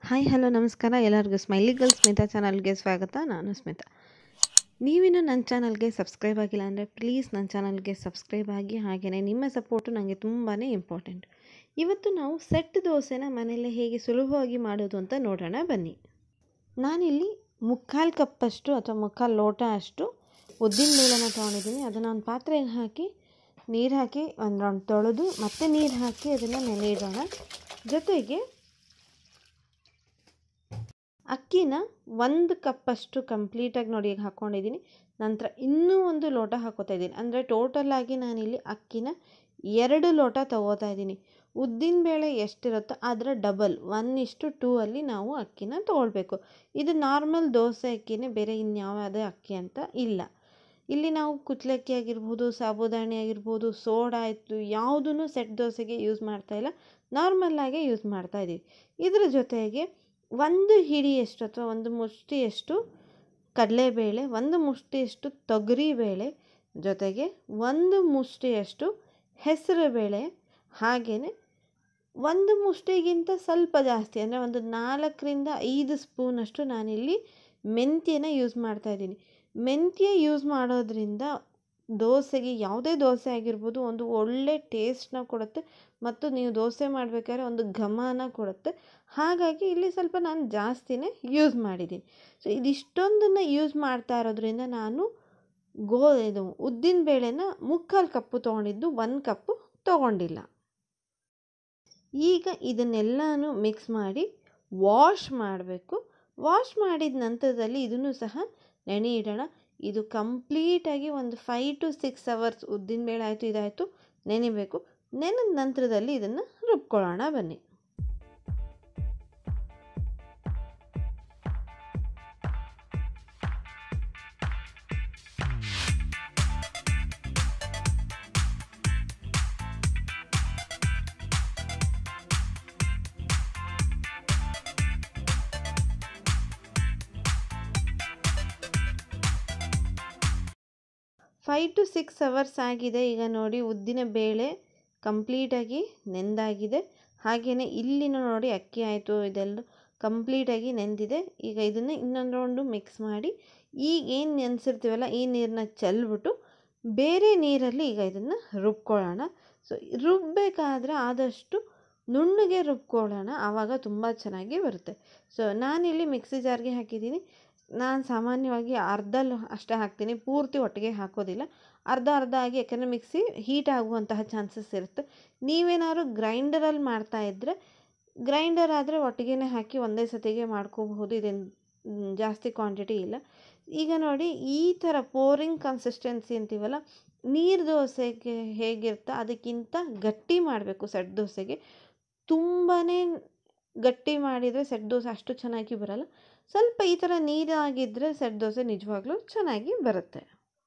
hi hello ನಮಸ್ಕಾರ ಎಲ್ಲರಿಗೂ smiley girl Smita ಚಾನಲ್ಗೆ ಸ್ವಾಗತ ನಾನು ಸ್ಮಿತಾ ನೀವಿನ್ನೂ ನನ್ನ ಚಾನಲ್ಗೆ ಸಬ್ಸ್ಕ್ರೈಬ್ ಆಗಿಲ್ಲ ಅಂದರೆ ಪ್ಲೀಸ್ ನನ್ನ ಚಾನಲ್ಗೆ ಸಬ್ಸ್ಕ್ರೈಬ್ ಆಗಿ ಹಾಗೆಯೇ ನಿಮ್ಮ ಸಪೋರ್ಟು ನನಗೆ ತುಂಬಾ ಇಂಪಾರ್ಟೆಂಟ್ ಇವತ್ತು ನಾವು ಸೆಟ್ ದೋಸೆನ ಮನೆಯಲ್ಲೇ ಹೇಗೆ ಸುಲಭವಾಗಿ ಮಾಡೋದು ಅಂತ ನೋಡೋಣ ಬನ್ನಿ ನಾನಿಲ್ಲಿ ಮುಕ್ಕಾಲು ಕಪ್ಪಷ್ಟು ಅಥವಾ ಮುಕ್ಕಾಲು ಲೋಟ ಅಷ್ಟು ಉದ್ದಿನ ಬೇಳೆನ ತೊಗೊಂಡಿದ್ದೀನಿ ಅದನ್ನು ಒಂದು ಪಾತ್ರೆಗೆ ಹಾಕಿ ನೀರು ಹಾಕಿ ಒಂದು ರೌಂಡ್ ತೊಳೆದು ಮತ್ತೆ ನೀರು ಹಾಕಿ ಅದನ್ನು ನೆನೆ ಇಡೋಣ ಜೊತೆಗೆ ಅಕ್ಕಿನ ಒಂದು ಕಪ್ಪಷ್ಟು ಕಂಪ್ಲೀಟಾಗಿ ನೋಡಿ ಈಗ ಹಾಕ್ಕೊಂಡಿದ್ದೀನಿ ನಂತರ ಇನ್ನೂ ಒಂದು ಲೋಟ ಹಾಕೋತಾ ಇದ್ದೀನಿ ಅಂದರೆ ಟೋಟಲಾಗಿ ನಾನಿಲ್ಲಿ ಅಕ್ಕಿನ ಎರಡು ಲೋಟ ತಗೋತಾ ಇದ್ದೀನಿ ಉದ್ದಿನಬೇಳೆ ಎಷ್ಟಿರುತ್ತೋ ಅದರ ಡಬಲ್ ಒನ್ ಇಷ್ಟು ಟೂ ಅಲ್ಲಿ ನಾವು ಅಕ್ಕಿನ ತೊಗೊಳ್ಬೇಕು ಇದು ನಾರ್ಮಲ್ ದೋಸೆ ಅಕ್ಕಿನೇ ಬೇರೆ ಇನ್ಯಾವುದೇ ಅಕ್ಕಿ ಅಂತ ಇಲ್ಲ ಇಲ್ಲಿ ನಾವು ಕುಚ್ಚಲಕ್ಕಿ ಆಗಿರ್ಬೋದು ಸಾಬುದಾಣಿ ಆಗಿರ್ಬೋದು ಸೋಡಾ ಆಯಿತು ಯಾವುದೂ ಸೆಟ್ ದೋಸೆಗೆ ಯೂಸ್ ಮಾಡ್ತಾಯಿಲ್ಲ ನಾರ್ಮಲ್ಲಾಗೆ ಯೂಸ್ ಮಾಡ್ತಾ ಇದ್ದೀವಿ ಇದ್ರ ಜೊತೆಗೆ ಒಂದು ಹಿಡಿಯಷ್ಟು ಅಥವಾ ಒಂದು ಮುಷ್ಟಿಯಷ್ಟು ಕಡಲೆಬೇಳೆ ಒಂದು ಮುಷ್ಟಿಯಷ್ಟು ತೊಗರಿಬೇಳೆ ಜೊತೆಗೆ ಒಂದು ಮುಷ್ಟಿಯಷ್ಟು ಹೆಸರುಬೇಳೆ ಹಾಗೆಯೇ ಒಂದು ಮುಷ್ಟಿಗಿಂತ ಸ್ವಲ್ಪ ಜಾಸ್ತಿ ಅಂದರೆ ಒಂದು ನಾಲ್ಕರಿಂದ ಐದು ಸ್ಪೂನಷ್ಟು ನಾನಿಲ್ಲಿ ಮೆಂತ್ಯನ ಯೂಸ್ ಮಾಡ್ತಾಯಿದ್ದೀನಿ ಮೆಂತ್ಯ ಯೂಸ್ ಮಾಡೋದ್ರಿಂದ ದೋಸೆಗೆ ಯಾವುದೇ ದೋಸೆ ಆಗಿರ್ಬೋದು ಒಂದು ಒಳ್ಳೆ ಟೇಸ್ಟ್ನ ಕೊಡುತ್ತೆ ಮತ್ತು ನೀವು ದೋಸೆ ಮಾಡಬೇಕಾದ್ರೆ ಒಂದು ಘಮನ ಕೊಡುತ್ತೆ ಹಾಗಾಗಿ ಇಲ್ಲಿ ಸ್ವಲ್ಪ ನಾನು ಜಾಸ್ತಿನೇ ಯೂಸ್ ಮಾಡಿದ್ದೀನಿ ಸೊ ಇದಿಷ್ಟೊಂದನ್ನು ಯೂಸ್ ಮಾಡ್ತಾ ಇರೋದ್ರಿಂದ ನಾನು ಗೋ ಇದು ಉದ್ದಿನ ಬೇಳೆನ ಮುಕ್ಕಾಲು ಕಪ್ಪು ತೊಗೊಂಡಿದ್ದು ಒಂದು ಕಪ್ಪು ತೊಗೊಂಡಿಲ್ಲ ಈಗ ಇದನ್ನೆಲ್ಲನೂ ಮಿಕ್ಸ್ ಮಾಡಿ ವಾಶ್ ಮಾಡಬೇಕು ವಾಶ್ ಮಾಡಿದ ನಂತರದಲ್ಲಿ ಇದನ್ನು ಸಹ ನೆನೆ ಇಡೋಣ ಇದು ಕಂಪ್ಲೀಟಾಗಿ ಒಂದು ಫೈವ್ ಟು ಸಿಕ್ಸ್ ಅವರ್ಸ್ ಉದ್ದಿನಬೇಳೆ ಆಯಿತು ಇದಾಯಿತು ನೆನೆಬೇಕು ನೆನೆದ ನಂತರದಲ್ಲಿ ಇದನ್ನು ರುಬ್ಕೊಳ್ಳೋಣ ಬನ್ನಿ ಫೈವ್ ಟು ಸಿಕ್ಸ್ ಅವರ್ಸ್ ಆಗಿದೆ ಈಗ ನೋಡಿ ಉದ್ದಿನ ಬೇಳೆ ಕಂಪ್ಲೀಟಾಗಿ ನೆಂದಾಗಿದೆ ಹಾಗೆಯೇ ಇಲ್ಲಿನ ನೋಡಿ ಅಕ್ಕಿ ಆಯಿತು ಇದೆಲ್ಲ ಕಂಪ್ಲೀಟಾಗಿ ನೆಂದಿದೆ ಈಗ ಇದನ್ನು ಇನ್ನೊಂದು ರೌಂಡು ಮಿಕ್ಸ್ ಮಾಡಿ ಈಗ ಏನು ನೆನೆಸಿರ್ತೀವಲ್ಲ ಈ ನೀರನ್ನ ಚೆಲ್ಬಿಟ್ಟು ಬೇರೆ ನೀರಲ್ಲಿ ಈಗ ಇದನ್ನು ರುಬ್ಕೊಳ್ಳೋಣ ಸೊ ರುಬ್ಬಬೇಕಾದ್ರೆ ಆದಷ್ಟು ನುಣ್ಣಗೆ ರುಬ್ಕೊಳ್ಳೋಣ ಆವಾಗ ತುಂಬ ಚೆನ್ನಾಗಿ ಬರುತ್ತೆ ಸೊ ನಾನಿಲ್ಲಿ ಮಿಕ್ಸಿ ಜಾರ್ಗೆ ಹಾಕಿದ್ದೀನಿ ನಾನು ಸಾಮಾನ್ಯವಾಗಿ ಅರ್ಧ ಅಷ್ಟೇ ಹಾಕ್ತೀನಿ ಪೂರ್ತಿ ಒಟ್ಟಿಗೆ ಹಾಕೋದಿಲ್ಲ ಅರ್ಧ ಅರ್ಧ ಆಗಿ ಯಾಕಂದರೆ ಮಿಕ್ಸಿ ಹೀಟ್ ಆಗುವಂತಹ ಚಾನ್ಸಸ್ ಇರುತ್ತೆ ನೀವೇನಾದ್ರು ಗ್ರೈಂಡರಲ್ಲಿ ಮಾಡ್ತಾ ಇದ್ದರೆ ಗ್ರೈಂಡರ್ ಆದರೆ ಒಟ್ಟಿಗೆ ಹಾಕಿ ಒಂದೇ ಸತಿಗೆ ಮಾಡ್ಕೋಬಹುದು ಇದೇನು ಜಾಸ್ತಿ ಕ್ವಾಂಟಿಟಿ ಇಲ್ಲ ಈಗ ನೋಡಿ ಈ ಥರ ಪೋರಿಂಗ್ ಕನ್ಸಿಸ್ಟೆನ್ಸಿ ಅಂತೀವಲ್ಲ ನೀರು ದೋಸೆಗೆ ಹೇಗಿರುತ್ತೆ ಅದಕ್ಕಿಂತ ಗಟ್ಟಿ ಮಾಡಬೇಕು ಸೆಟ್ ದೋಸೆಗೆ ತುಂಬಾ ಗಟ್ಟಿ ಮಾಡಿದರೆ ಸೆಟ್ ದೋಸೆ ಅಷ್ಟು ಚೆನ್ನಾಗಿ ಬರಲ್ಲ ಸ್ವಲ್ಪ ಈ ಥರ ನೀರಾಗಿದ್ದರೆ ಸೆಟ್ ದೋಸೆ ನಿಜವಾಗ್ಲೂ ಚೆನ್ನಾಗಿ ಬರುತ್ತೆ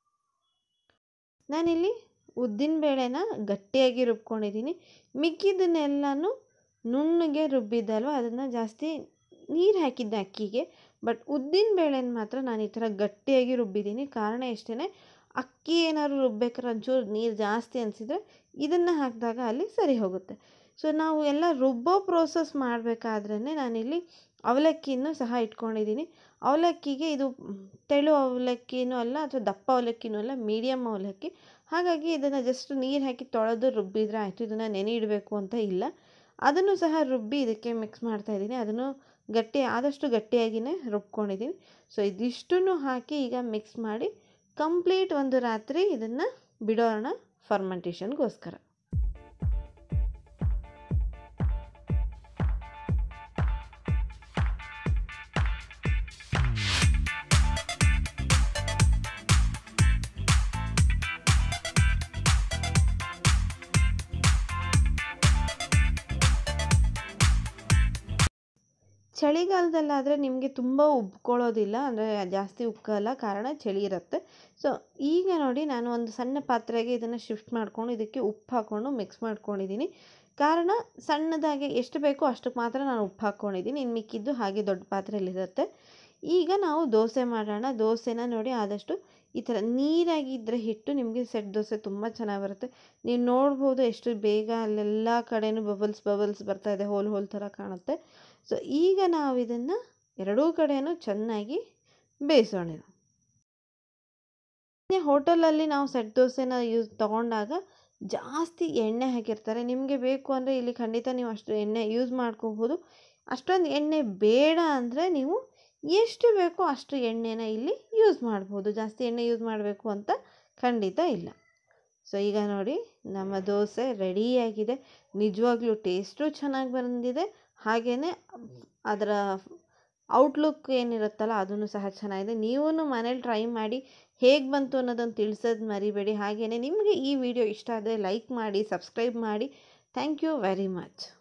ನಾನಿಲ್ಲಿ ಉದ್ದಿನ ಬೇಳೆನ ಗಟ್ಟಿಯಾಗಿ ರುಬ್ಕೊಂಡಿದ್ದೀನಿ ಮಿಕ್ಕಿದ್ದನ್ನೆಲ್ಲನೂ ನುಣ್ಣಗೆ ರುಬ್ಬಿದ್ದಲ್ವ ಅದನ್ನು ಜಾಸ್ತಿ ನೀರು ಹಾಕಿದ್ದೆ ಅಕ್ಕಿಗೆ ಬಟ್ ಉದ್ದಿನ ಬೇಳೆನ ಮಾತ್ರ ನಾನು ಈ ಥರ ಗಟ್ಟಿಯಾಗಿ ರುಬ್ಬಿದ್ದೀನಿ ಕಾರಣ ಎಷ್ಟೇ ಅಕ್ಕಿ ಏನಾದ್ರು ರುಬ್ಬೇಕಾದ್ರೆ ಒಂಚೂರು ನೀರು ಜಾಸ್ತಿ ಅನಿಸಿದರೆ ಇದನ್ನು ಹಾಕಿದಾಗ ಅಲ್ಲಿ ಸರಿ ಹೋಗುತ್ತೆ ಸೊ ನಾವು ಎಲ್ಲ ರುಬ್ಬೋ ಪ್ರೋಸೆಸ್ ಮಾಡಬೇಕಾದ್ರೇ ನಾನಿಲ್ಲಿ ಅವಲಕ್ಕಿನೂ ಸಹ ಇಟ್ಕೊಂಡಿದ್ದೀನಿ ಅವಲಕ್ಕಿಗೆ ಇದು ತೆಳು ಅವಲಕ್ಕಿನೂ ಅಲ್ಲ ಅಥವಾ ದಪ್ಪ ಅವಲಕ್ಕಿನೂ ಅಲ್ಲ ಮೀಡಿಯಮ್ ಅವಲಕ್ಕಿ ಹಾಗಾಗಿ ಇದನ್ನು ಜಸ್ಟ್ ನೀರು ಹಾಕಿ ತೊಳೆದು ರುಬ್ಬಿದರೆ ಆಯಿತು ಇದನ್ನು ನೆನೆ ಇಡಬೇಕು ಅಂತ ಇಲ್ಲ ಅದನ್ನು ಸಹ ರುಬ್ಬಿ ಇದಕ್ಕೆ ಮಿಕ್ಸ್ ಮಾಡ್ತಾಯಿದ್ದೀನಿ ಅದನ್ನು ಗಟ್ಟಿ ಆದಷ್ಟು ಗಟ್ಟಿಯಾಗಿಯೇ ರುಬ್ಕೊಂಡಿದ್ದೀನಿ ಸೊ ಇದಿಷ್ಟನ್ನು ಹಾಕಿ ಈಗ ಮಿಕ್ಸ್ ಮಾಡಿ ಕಂಪ್ಲೀಟ್ ಒಂದು ರಾತ್ರಿ ಇದನ್ನು ಬಿಡೋಣ ಫರ್ಮೆಂಟೇಷನ್ಗೋಸ್ಕರ ಚಳಿಗಾಲದಲ್ಲಾದರೆ ನಿಮಗೆ ತುಂಬ ಉಬ್ಕೊಳ್ಳೋದಿಲ್ಲ ಅಂದರೆ ಜಾಸ್ತಿ ಉಕ್ಕಲ್ಲ ಕಾರಣ ಚಳಿ ಇರುತ್ತೆ ಸೊ ಈಗ ನೋಡಿ ನಾನು ಒಂದು ಸಣ್ಣ ಪಾತ್ರೆಗೆ ಇದನ್ನು ಶಿಫ್ಟ್ ಮಾಡಿಕೊಂಡು ಇದಕ್ಕೆ ಉಪ್ಪು ಹಾಕ್ಕೊಂಡು ಮಿಕ್ಸ್ ಮಾಡ್ಕೊಂಡಿದ್ದೀನಿ ಕಾರಣ ಸಣ್ಣದಾಗಿ ಎಷ್ಟು ಬೇಕೋ ಅಷ್ಟಕ್ಕೆ ಮಾತ್ರ ನಾನು ಉಪ್ಪು ಹಾಕ್ಕೊಂಡಿದ್ದೀನಿ ಇನ್ನು ಮಿಕ್ಕಿದ್ದು ಹಾಗೆ ದೊಡ್ಡ ಪಾತ್ರೆಯಲ್ಲಿರುತ್ತೆ ಈಗ ನಾವು ದೋಸೆ ಮಾಡೋಣ ದೋಸೆನ ನೋಡಿ ಆದಷ್ಟು ಈ ಥರ ನೀರಾಗಿದ್ದರೆ ಹಿಟ್ಟು ನಿಮಗೆ ಸೆಟ್ ದೋಸೆ ತುಂಬ ಚೆನ್ನಾಗಿ ಬರುತ್ತೆ ನೀವು ನೋಡ್ಬೋದು ಎಷ್ಟು ಬೇಗ ಅಲ್ಲೆಲ್ಲ ಕಡೆನೂ ಬಬಲ್ಸ್ ಬಬಲ್ಸ್ ಬರ್ತಾ ಇದೆ ಹೋಲ್ ಹೋಲ್ ಥರ ಕಾಣುತ್ತೆ ಸೊ ಈಗ ನಾವು ಇದನ್ನು ಎರಡೂ ಕಡೆಯೂ ಚೆನ್ನಾಗಿ ಬೇಯಿಸೋಣ ಹೋಟೆಲಲ್ಲಿ ನಾವು ಸೆಟ್ ದೋಸೆನ ಯೂಸ್ ತೊಗೊಂಡಾಗ ಜಾಸ್ತಿ ಎಣ್ಣೆ ಹಾಕಿರ್ತಾರೆ ನಿಮಗೆ ಬೇಕು ಅಂದರೆ ಇಲ್ಲಿ ಖಂಡಿತ ನೀವು ಅಷ್ಟು ಎಣ್ಣೆ ಯೂಸ್ ಮಾಡ್ಕೋಬೋದು ಅಷ್ಟೊಂದು ಎಣ್ಣೆ ಬೇಡ ಅಂದರೆ ನೀವು ಎಷ್ಟು ಬೇಕೋ ಅಷ್ಟು ಎಣ್ಣೆನ ಇಲ್ಲಿ ಯೂಸ್ ಮಾಡ್ಬೋದು ಜಾಸ್ತಿ ಎಣ್ಣೆ ಯೂಸ್ ಮಾಡಬೇಕು ಅಂತ ಖಂಡಿತ ಇಲ್ಲ ಸೊ ಈಗ ನೋಡಿ ನಮ್ಮ ದೋಸೆ ರೆಡಿಯಾಗಿದೆ ನಿಜವಾಗ್ಲೂ ಟೇಸ್ಟು ಚೆನ್ನಾಗಿ ಬಂದಿದೆ ಹಾಗೆಯೇ ಅದರ ಔಟ್ಲುಕ್ ಏನಿರುತ್ತಲ್ಲ ಅದನ್ನು ಸಹ ಚೆನ್ನಾಗಿದೆ ನೀವೂ ಮನೇಲಿ ಟ್ರೈ ಮಾಡಿ ಹೇಗೆ ಬಂತು ಅನ್ನೋದನ್ನು ತಿಳಿಸೋದು ಮರಿಬೇಡಿ ಹಾಗೆಯೇ ನಿಮಗೆ ಈ ವಿಡಿಯೋ ಇಷ್ಟ ಆದರೆ ಲೈಕ್ ಮಾಡಿ ಸಬ್ಸ್ಕ್ರೈಬ್ ಮಾಡಿ ಥ್ಯಾಂಕ್ ಯು ವೆರಿ ಮಚ್